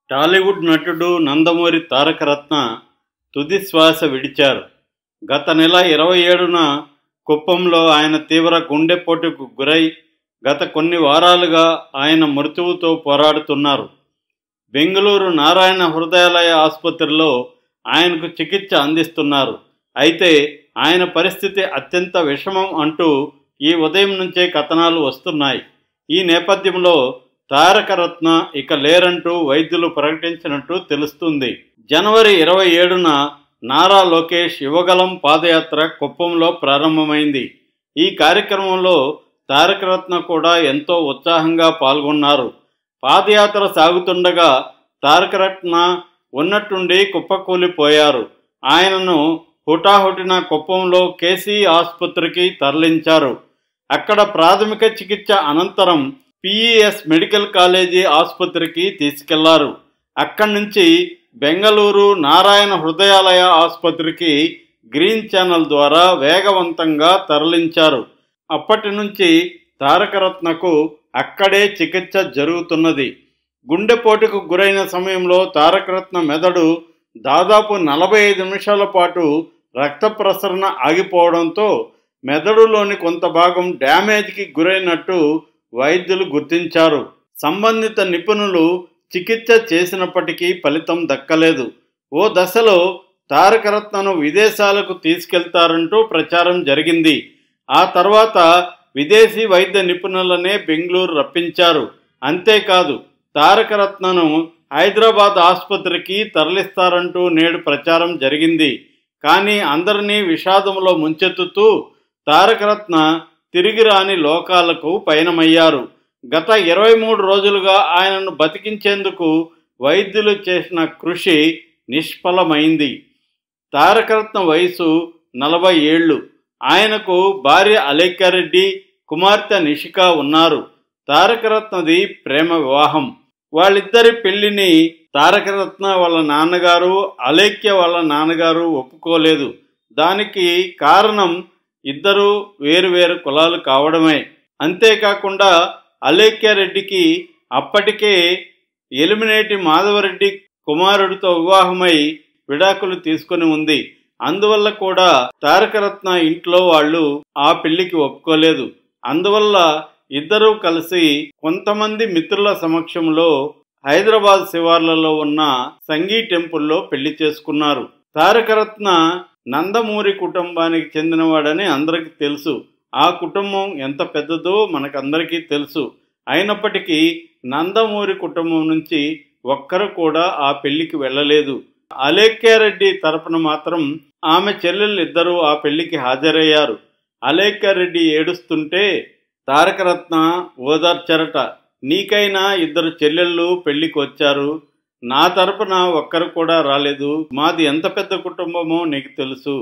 టాలీవుడ్ నటుడు నందమూరి తారకరత్న తుది శ్వాస విడిచారు గత నెల ఇరవై ఏడున కుప్పంలో ఆయన తీవ్ర గుండెపోటుకు గురై గత కొన్ని వారాలుగా ఆయన మృతువుతో పోరాడుతున్నారు బెంగళూరు నారాయణ హృదయాలయ ఆసుపత్రిలో ఆయనకు చికిత్స అందిస్తున్నారు అయితే ఆయన పరిస్థితి అత్యంత విషమం అంటూ ఈ ఉదయం నుంచే కథనాలు వస్తున్నాయి ఈ నేపథ్యంలో తారకరత్న ఇక లేరంటూ వైద్యులు ప్రకటించినట్టు తెలుస్తుంది జనవరి ఇరవై ఏడున నారా లోకేష్ యువగలం పాదయాత్ర కుప్పంలో ప్రారంభమైంది ఈ కార్యక్రమంలో తారకరత్న కూడా ఎంతో ఉత్సాహంగా పాల్గొన్నారు పాదయాత్ర సాగుతుండగా తారకరత్న ఉన్నట్టుండి కుప్పకూలిపోయారు ఆయనను హుటాహుటిన కుప్పంలో కేసీ ఆసుపత్రికి తరలించారు అక్కడ ప్రాథమిక చికిత్స అనంతరం పిఈఎస్ మెడికల్ కాలేజీ ఆసుపత్రికి తీసుకెళ్లారు అక్కడి నుంచి బెంగళూరు నారాయణ హృదయాలయ ఆసుపత్రికి గ్రీన్ ఛానల్ ద్వారా వేగవంతంగా తరలించారు అప్పటి నుంచి తారకరత్నకు అక్కడే చికిత్స జరుగుతున్నది గుండెపోటుకు గురైన సమయంలో తారకరత్న మెదడు దాదాపు నలభై ఐదు నిమిషాల పాటు రక్త ప్రసరణ ఆగిపోవడంతో మెదడులోని కొంత భాగం డ్యామేజ్కి గురైనట్టు వైద్యులు గుర్తించారు సంబంధిత నిపుణులు చికిత్స చేసినప్పటికీ ఫలితం దక్కలేదు ఓ దశలో తారకరత్నను విదేశాలకు తీసుకెళ్తారంటూ ప్రచారం జరిగింది ఆ తర్వాత విదేశీ వైద్య నిపుణులనే బెంగళూరు రప్పించారు అంతేకాదు తారకరత్నను హైదరాబాద్ ఆసుపత్రికి తరలిస్తారంటూ నేడు ప్రచారం జరిగింది కానీ అందరినీ విషాదంలో ముంచెత్తుతూ తారకరత్న తిరిగి రాని లోకాలకు పయనమయ్యారు గత ఇరవై మూడు రోజులుగా ఆయనను బతికించేందుకు వైద్యులు చేసిన కృషి నిష్ఫలమైంది తారకరత్న వయసు నలభై ఏళ్ళు ఆయనకు భార్య అలేఖ్యారెడ్డి కుమార్తె నిషిక ఉన్నారు తారకరత్నది ప్రేమ వివాహం వాళ్ళిద్దరి పెళ్లిని తారకరత్న వాళ్ళ నాన్నగారు అలేఖ్య వాళ్ళ నాన్నగారు ఒప్పుకోలేదు దానికి కారణం ఇద్దరు వేరువేరు కులాలు కావడమే అంతేకాకుండా అలేఖ్యారెడ్డికి అప్పటికే ఎలిమినేటి మాధవరెడ్డి కుమారుడితో వివాహమై విడాకులు తీసుకొని ఉంది అందువల్ల కూడా తారకరత్న ఇంట్లో వాళ్ళు ఆ పెళ్లికి ఒప్పుకోలేదు అందువల్ల ఇద్దరూ కలిసి కొంతమంది మిత్రుల సమక్షంలో హైదరాబాద్ శివార్లలో ఉన్న సంగీ టెంపుల్లో పెళ్లి చేసుకున్నారు తారకరత్న నందమూరి కుటుంబానికి చెందినవాడని అందరికీ తెలుసు ఆ కుటుంబం ఎంత పెద్దదో మనకందరికీ తెలుసు అయినప్పటికీ నందమూరి కుటుంబం నుంచి ఒక్కరు కూడా ఆ పెళ్లికి వెళ్ళలేదు అలేఖ్యారెడ్డి తరపున మాత్రం ఆమె చెల్లెళ్ళు ఇద్దరూ ఆ పెళ్లికి హాజరయ్యారు అలేఖ్యారెడ్డి ఏడుస్తుంటే తారకరత్న ఓదార్చరట నీకైనా ఇద్దరు చెల్లెళ్ళు పెళ్లికి వచ్చారు నా తరపున ఒక్కరు కూడా రాలేదు మాది ఎంత పెద్ద కుటుంబమో నీకు తెలుసు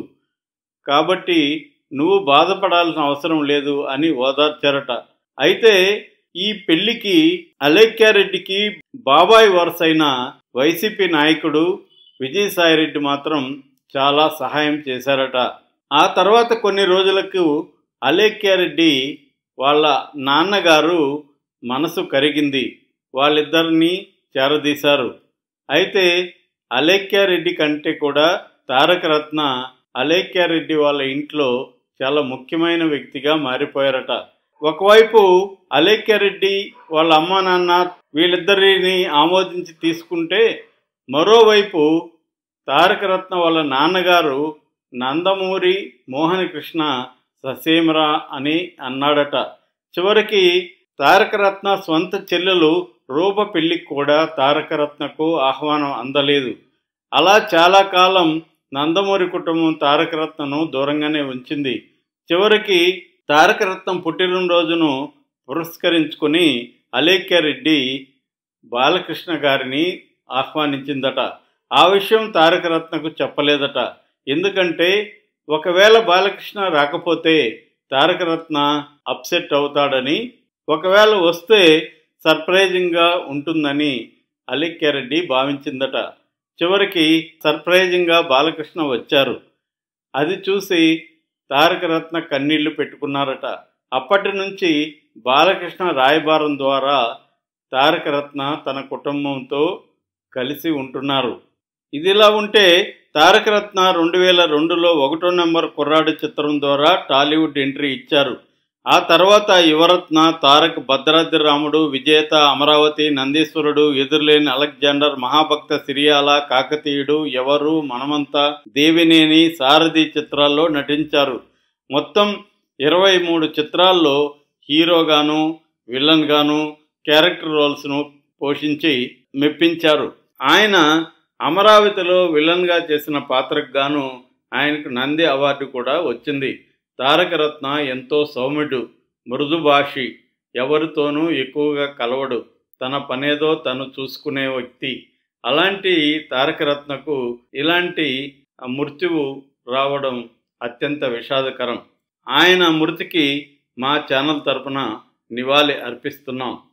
కాబట్టి నువ్వు బాధపడాల్సిన అవసరం లేదు అని ఓదార్చారట అయితే ఈ పెళ్లికి అలేఖ్యారెడ్డికి బాబాయ్ వరుసైన వైసీపీ నాయకుడు విజయసాయిరెడ్డి మాత్రం చాలా సహాయం చేశారట ఆ తర్వాత కొన్ని రోజులకు అలేఖ్యారెడ్డి వాళ్ళ నాన్నగారు మనసు కరిగింది వాళ్ళిద్దరినీ చేరదీశారు అయితే అలేఖ్యారెడ్డి కంటే కూడా తారకరత్న అలేఖ్యారెడ్డి వాళ్ళ ఇంట్లో చాలా ముఖ్యమైన వ్యక్తిగా మారిపోయారట ఒకవైపు అలేఖ్యారెడ్డి వాళ్ళ అమ్మా నాన్న వీళ్ళిద్దరిని ఆమోదించి తీసుకుంటే మరోవైపు తారకరత్న వాళ్ళ నాన్నగారు నందమూరి మోహనకృష్ణ ససేమరా అని అన్నాడట చివరికి తారకరత్న స్వంత చెల్లెలు రూప పెళ్లికి కూడా తారకరత్నకు ఆహ్వానం అందలేదు అలా చాలా కాలం నందమూరి కుటుంబం తారకరత్నను దూరంగానే ఉంచింది చివరికి తారకరత్నం పుట్టినరోజును పురస్కరించుకొని అలేఖ్యారెడ్డి బాలకృష్ణ గారిని ఆహ్వానించిందట ఆ విషయం తారకరత్నకు చెప్పలేదట ఎందుకంటే ఒకవేళ బాలకృష్ణ రాకపోతే తారకరత్న అప్సెట్ అవుతాడని ఒకవేళ వస్తే సర్ప్రైజింగ్గా ఉంటుందని అలిక్యారెడ్డి భావించిందట చివరికి సర్ప్రైజింగ్గా బాలకృష్ణ వచ్చారు అది చూసి తారకరత్న కన్నీళ్లు పెట్టుకున్నారట అప్పటి నుంచి బాలకృష్ణ రాయబారం ద్వారా తారకరత్న తన కుటుంబంతో కలిసి ఉంటున్నారు ఇదిలా ఉంటే తారకరత్న రెండు వేల రెండులో ఒకటో నెంబర్ కుర్రాడు చిత్రం ద్వారా టాలీవుడ్ ఎంట్రీ ఇచ్చారు ఆ తర్వాత యువరత్న తారక్ భద్రాద్రి రాముడు విజేత అమరావతి నందీశ్వరుడు ఎదురులేని అలెగ్జాండర్ మహాభక్త సిరియాల కాకతీయుడు ఎవరు మనమంతా దేవినేని సారథి చిత్రాల్లో నటించారు మొత్తం ఇరవై మూడు చిత్రాల్లో హీరోగాను విలన్గాను క్యారెక్టర్ రోల్స్ను పోషించి మెప్పించారు ఆయన అమరావతిలో విలన్గా చేసిన పాత్రకు గాను ఆయనకు నంది అవార్డు కూడా వచ్చింది తారకరత్న ఎంతో సౌమ్యుడు మృదుభాషి ఎవరితోనూ ఎక్కువగా కలవడు తన పనేదో తను చూసుకునే వ్యక్తి అలాంటి తారకరత్నకు ఇలాంటి మృత్యువు రావడం అత్యంత విషాదకరం ఆయన మృతికి మా ఛానల్ తరపున నివాళి అర్పిస్తున్నాం